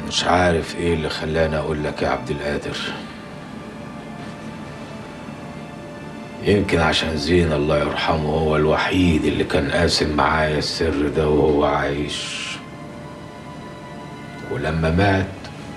مش عارف ايه اللي خلاني اقول لك يا عبد القادر يمكن عشان زين الله يرحمه هو الوحيد اللي كان قاسم معايا السر ده وهو عايش ولما مات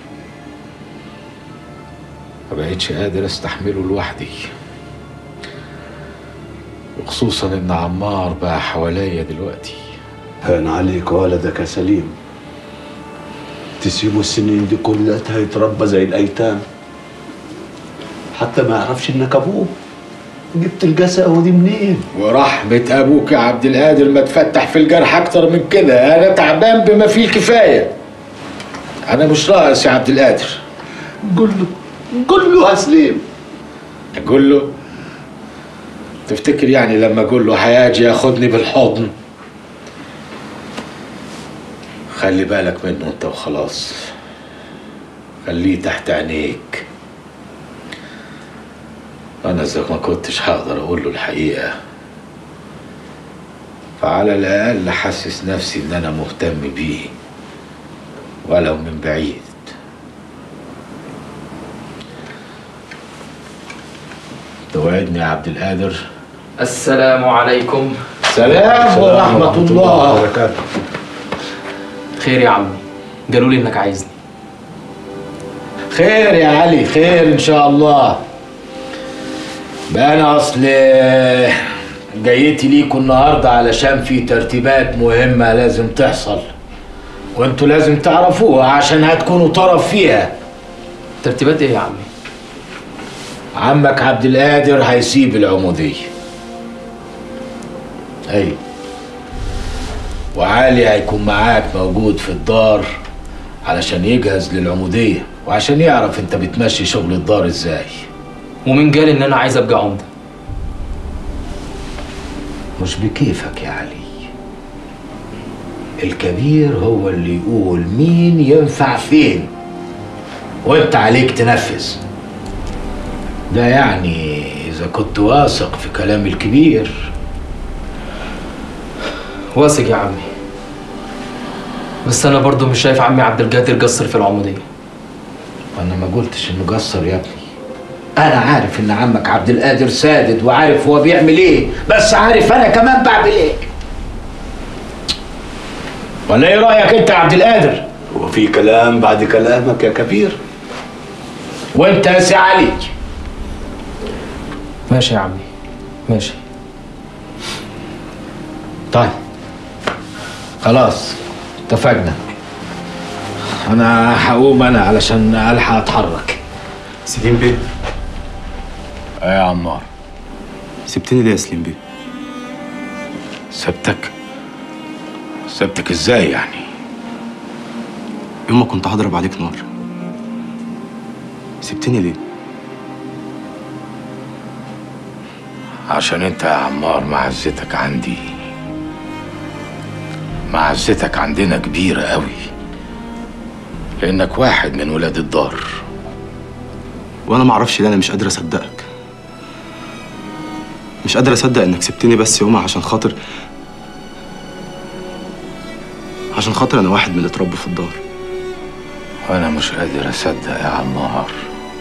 ما بقتش قادر استحمله لوحدي وخصوصا ان عمار بقى حواليا دلوقتي هان عليك ولدك يا سليم تسيبه السنين دي كلها يتربى زي الايتام حتى ما يعرفش انك ابوه جبت القساوه دي منين ورحمة أبوك يا عبد القادر ما تفتح في الجرح أكتر من كده أنا تعبان بما فيه الكفاية أنا مش ناقص يا عبد القادر قول له قول له يا سليم أقول له تفتكر يعني لما أقول له هيجي ياخدني بالحضن خلي بالك منه أنت وخلاص خليه تحت عينيك أنا إذا ما كنتش هقدر أقول له الحقيقة فعلى الأقل حسس نفسي إن أنا مهتم بيه ولو من بعيد توعدني يا عبد القادر السلام عليكم سلام ورحمة الله وبركاته خير يا عمي قالوا لي انك عايزني خير يا علي خير ان شاء الله بقى انا اصل جيتي ليكوا النهارده علشان في ترتيبات مهمه لازم تحصل وانتوا لازم تعرفوها عشان هتكونوا طرف فيها ترتيبات ايه يا عمي عمك عبد القادر هيسيب العموديه ايوه وعلي هيكون معاك موجود في الدار علشان يجهز للعموديه وعشان يعرف انت بتمشي شغل الدار ازاي ومين قال ان انا عايز ابقى عمده مش بكيفك يا علي الكبير هو اللي يقول مين ينفع فين وانت عليك تنفذ ده يعني اذا كنت واثق في كلام الكبير واثق يا عمي بس انا برضو مش شايف عمي عبد القادر قصر في العموديه انا ما قلتش انه قصر يا ابني انا عارف ان عمك عبد القادر سادد وعارف هو بيعمل ايه بس عارف انا كمان بعمل ايه ولا ايه رايك انت يا عبد القادر هو في كلام بعد كلامك يا كبير وانت يا سي علي ماشي يا عمي ماشي طيب خلاص اتفقنا انا هقوم انا علشان الحق اتحرك سليم بيه ايه يا عمار سبتني ليه يا سليم بيه سبتك سبتك ازاي يعني يوم ما كنت هضرب عليك نار سبتني ليه عشان انت يا عمار معزتك عندي معزتك عندنا كبيرة قوي لانك واحد من ولاد الدار وانا ما اعرفش ليه انا مش قادر اصدقك مش قادر اصدق انك سبتني بس يومها عشان خاطر عشان خاطر انا واحد من اللي اتربوا في الدار وانا مش قادر اصدق يا عمار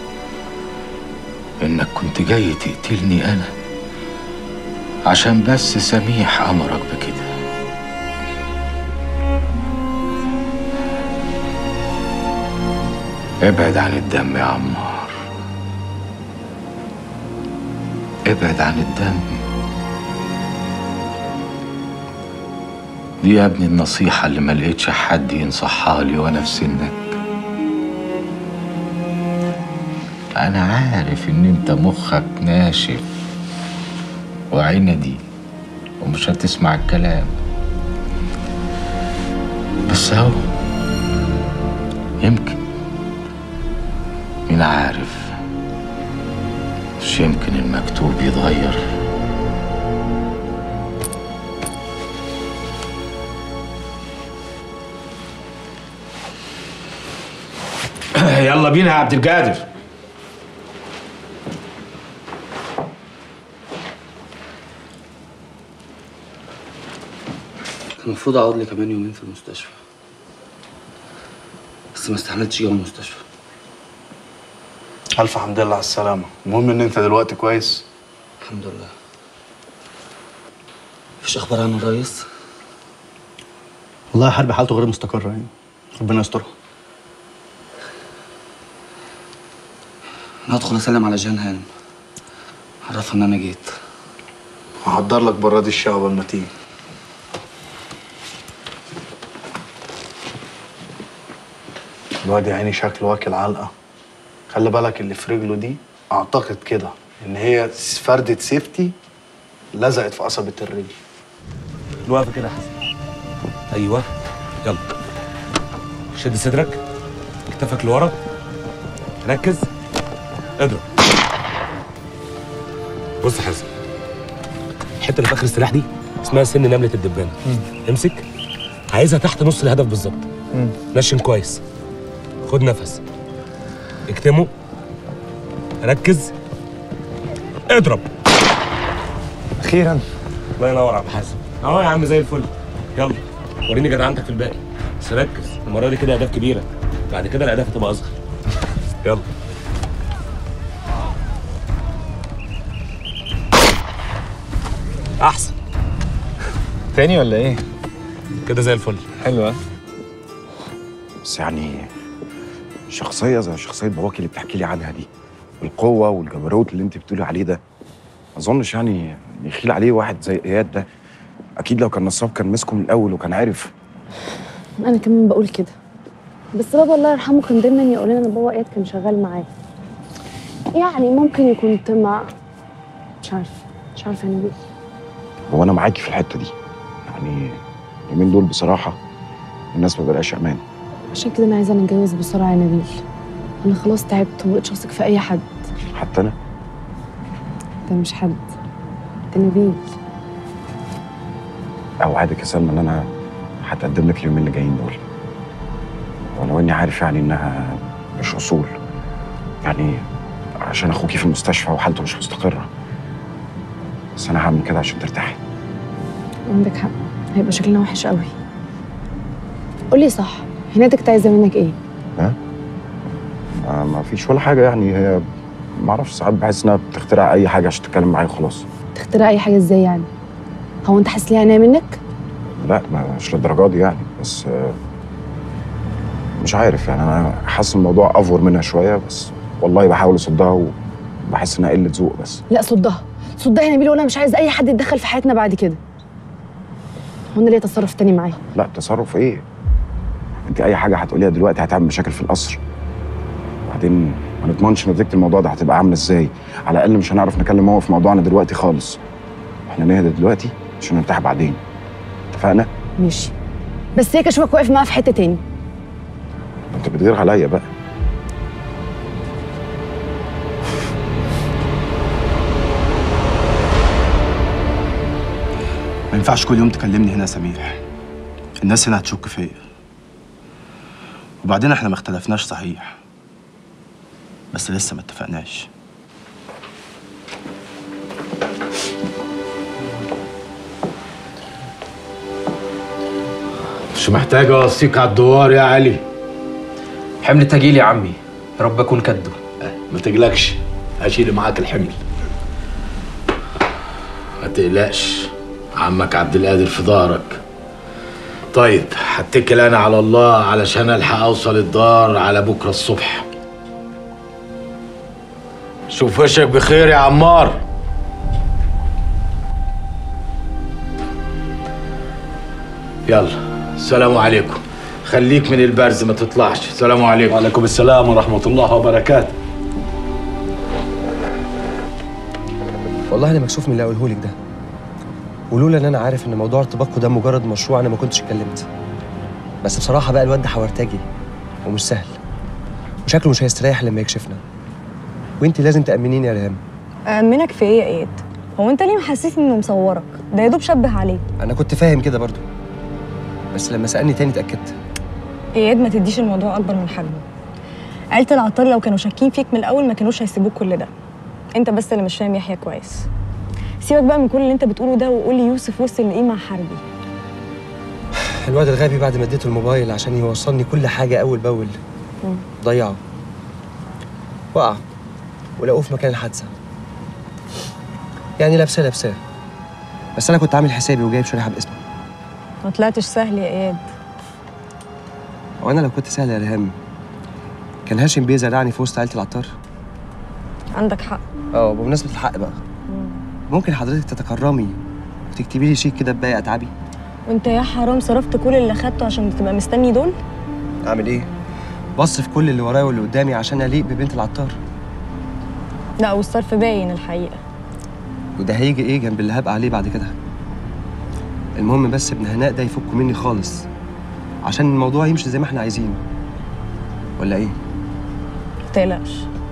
انك كنت جاي تقتلني انا عشان بس سميح امرك بكده ابعد عن الدم يا عمار ابعد عن الدم دي يا ابني النصيحة اللي ما لقيتش حد ينصحها لي وانا في سنك انا عارف ان انت مخك ناشف وعندي ومش هتسمع الكلام بس اهو يمكن مين عارف مش يمكن المكتوب يتغير يلا بينا يا عبد القادر كان المفروض اقعد لي كمان يومين في المستشفى بس بس ما استحملتش جوه المستشفى الف حمد لله على السلامه المهم ان انت دلوقتي كويس الحمد لله مفيش اخبار عنه يا ريس والله حرب حالته غير مستقرة يعني ربنا يسترها انا هدخل اسلم على جان هانم عرفها ان انا جيت هحضر لك براد الشاي قبل ما تيجي الواد يا عيني شكله واكل علقه خلي بالك اللي في رجله دي اعتقد كده ان هي فردة سيفتي لزقت في قصبة الرجل الوقفه كده يا حسن ايوه يلا شد صدرك كتفك لورا ركز اضرب بص يا حسن الحته اللي في اخر السلاح دي اسمها سن نمله الدبانه امسك عايزها تحت نص الهدف بالظبط نشن كويس خد نفس اكتمه ركز اضرب اخيرا الله ينور يا عم حسن اهو يا عم زي الفل يلا وريني جدعنتك في الباقي بس ركز المره دي كده اهداف كبيره بعد كده الاهداف هتبقى اصغر يلا احسن تاني ولا ايه كده زي الفل حلوه بس يعني شخصية زي شخصية باباكي اللي بتحكي لي عنها دي القوة والجبروت اللي انت بتقولي عليه ده ما اظنش يعني يخيل عليه واحد زي اياد ده اكيد لو كان نصاب كان مسكه من الاول وكان عارف انا كمان بقول كده بس بابا الله يرحمه كان دايما يقول لنا ان بابا اياد كان شغال معاه يعني ممكن يكون مع مش عارفه مش عارفه يعني ايه هو انا معاكي في الحتة دي يعني اليومين دول بصراحة الناس ما بقاش امان عشان كده انا عايزه نتجوز بسرعه يا نبيل انا خلاص تعبت ومبقتش اثق في اي حد حتى انا ده مش حد ده نبيل اوعدك يا سلمى ان انا هتقدم لك اليومين اللي جايين دول ولو اني عارف يعني انها مش اصول يعني عشان اخوكي في المستشفى وحالته مش مستقره بس انا هعمل كده عشان ترتاحي عندك حق هيبقى شكلنا وحش قوي قولي صح هنادك عايزه منك ايه ما, ما فيش ولا حاجه يعني هي ما اعرفش ساعات بحس انها بتخترع اي حاجه عشان تتكلم معايا وخلاص تخترع اي حاجه ازاي يعني هو انت حاسس لي عينيا منك لا ما مش للدرجه دي يعني بس آه، مش عارف يعني انا حاسس إن الموضوع افور منها شويه بس والله بحاول اصدها وبحس انها قله ذوق بس لا صدها صدها يا نبيل وانا مش عايز اي حد يتدخل في حياتنا بعد كده هو انا ليه تصرف تاني معاه لا تصرف ايه انت اي حاجه هتقوليها دلوقتي هتعمل مشاكل في القصر بعدين ما نضمنش نتيجه الموضوع ده هتبقى عامله ازاي على الاقل مش هنعرف نكلم هو في موضوعنا دلوقتي خالص احنا نهدى دلوقتي عشان نرتاح بعدين اتفقنا ماشي بس هيك اشوفك واقف معاه في حته تاني انت بتغير عليا بقى ما ينفعش كل يوم تكلمني هنا يا سميح الناس هنا هتشك فيا وبعدين احنا ما اختلفناش صحيح بس لسه ما اتفقناش مش محتاج اوصيك على الدوار يا علي حمل تجيل يا عمي يا رب اكون كده ما تقلقش هشيل معاك الحمل ما تقلقش عمك عبد القادر في ظهرك طيب هتكل انا على الله علشان الحق اوصل الدار على بكره الصبح شوف وشك بخير يا عمار يلا السلام عليكم خليك من البرز ما تطلعش السلام عليكم وعليكم السلام ورحمة الله وبركاته والله انا مكسوف من اللي اقوله لك ده ولولا ان انا عارف ان موضوع ارتباطكم ده مجرد مشروع انا ما كنتش اتكلمت بس بصراحه بقى الواد ده حورتاجي ومش سهل وشكله مش هيستريح لما يكشفنا وانت لازم تامنيني يا ريهام أأمنك في إيه يا إياد؟ هو أنت ليه محسسني إنه مصورك؟ ده يا دوب شبه عليه انا كنت فاهم كده برضو بس لما سالني تاني اتاكدت إياد ما تديش الموضوع أكبر من حجمه عيلة العطار لو كانوا شاكين فيك من الأول ما كانوش هيسيبوك كل ده أنت بس اللي مش فاهم يحيى كويس سيبك بقى من كل اللي أنت بتقوله ده وقول لي يوسف وصل لإيه مع حربي الواد الغبي بعد ما اديته الموبايل عشان يوصلني كل حاجه اول باول ضيعه وقع ولقوه في مكان الحادثه يعني لابساه لابساه بس انا كنت عامل حسابي وجايب شريحه باسمي ما طلعتش سهل يا اياد وانا لو كنت سهل يا ريهام كان هاشم بيه زرعني في وسط عيله العطار عندك حق اه بمناسبه الحق بقى ممكن حضرتك تتكرمي وتكتبي لي شيك كده بباقي اتعابي وانت يا حرام صرفت كل اللي خدته عشان تبقى مستني دول اعمل ايه بصرف كل اللي ورايا واللي قدامي عشان اليق ببنت العطار لا والصرف باين الحقيقه وده هيجي ايه جنب اللي هبقى عليه بعد كده المهم بس ابن هناء ده يفك مني خالص عشان الموضوع يمشي زي ما احنا عايزين ولا ايه متقلقش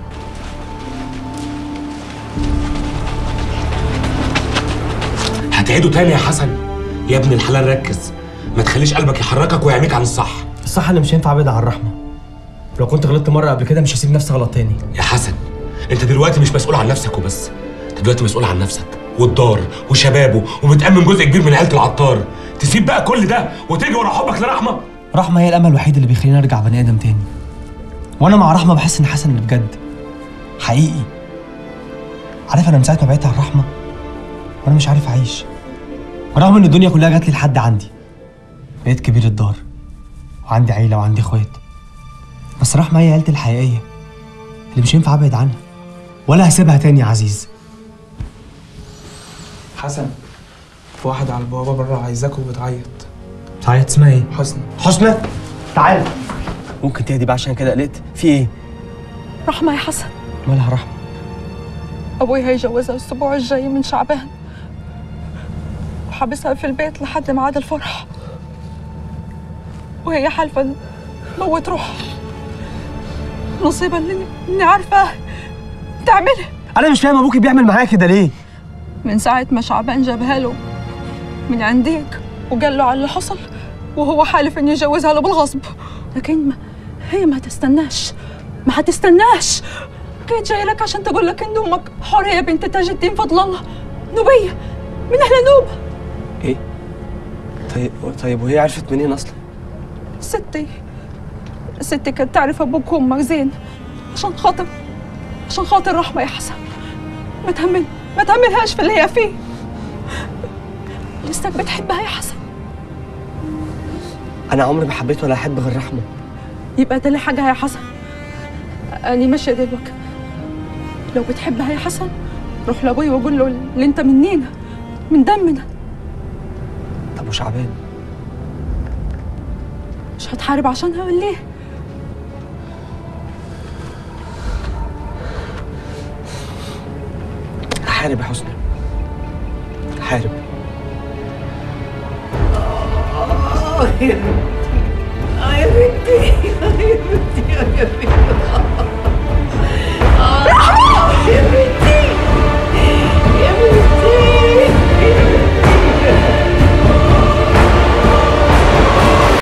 هتعيده تاني يا حسن يا ابن الحلال ركز ما تخليش قلبك يحركك ويعميك عن الصح الصح انا مش هينفع ابعد عن الرحمه لو كنت غلطت مره قبل كده مش هسيب نفسي غلط تاني يا حسن انت دلوقتي مش مسؤول عن نفسك وبس انت دلوقتي مسؤول عن نفسك والدار وشبابه وبتأمن جزء كبير من عيلة العطار تسيب بقى كل ده وتيجي ورا حبك لرحمة رحمه هي الامل الوحيد اللي بيخليني ارجع بني ادم تاني وانا مع رحمه بحس ان حسن اللي بجد حقيقي عارف انا من ساعه ما بعدت عن رحمه وانا مش عارف اعيش ورغم ان الدنيا كلها جات لي لحد عندي بقيت كبير الدار وعندي عيله وعندي اخوات بس رحمه هي عيلتي الحقيقيه اللي مش ينفع ابعد عنها ولا هسيبها تاني يا عزيز حسن في واحدة على البوابة بره عايزاك وبتعيط بتعيط اسمها ايه؟ حسنى حسنى تعال ممكن تهدي بقى عشان كده قلقت في ايه؟ رحمة يا حسن مالها رحمه؟ أبوي هيجوزها الأسبوع الجاي من شعبان وحابسها في البيت لحد ميعاد الفرح وهي حالفة موت روحها نصيبة اللي إني عارفة تعملها انا مش فاهم ابوكي بيعمل معايا كده ليه؟ من ساعة ما شعبان جابها له من عنديك وقال له على اللي حصل وهو حالف إنه يجوزها له بالغصب لكن ما هي ما تستناش ما هتستناش كنت جاي لك عشان تقول لك إن أمك حورية بنت تاج الدين فضل الله نوبية من أهل نوبة ايه؟ طيب طيب وهي عرفت منين اصلا؟ ستي ستي كانت تعرف أبوك وأمك زين عشان خاطر عشان خاطر رحمة يا حسن ما تهمل ما تهملهاش في اللي هي فيه لسك بتحبها يا حسن انا عمري ما حبيت ولا احب غير رحمه يبقى تلي حاجة يا حسن أنا ماشية دلوقتي لو بتحبها يا حسن روح لأبوي وقول له اللي أنت منينا من دمنا طب وشعبان مش هتحارب عشانها ولا إيه؟ حارب يا حسنى حارب آه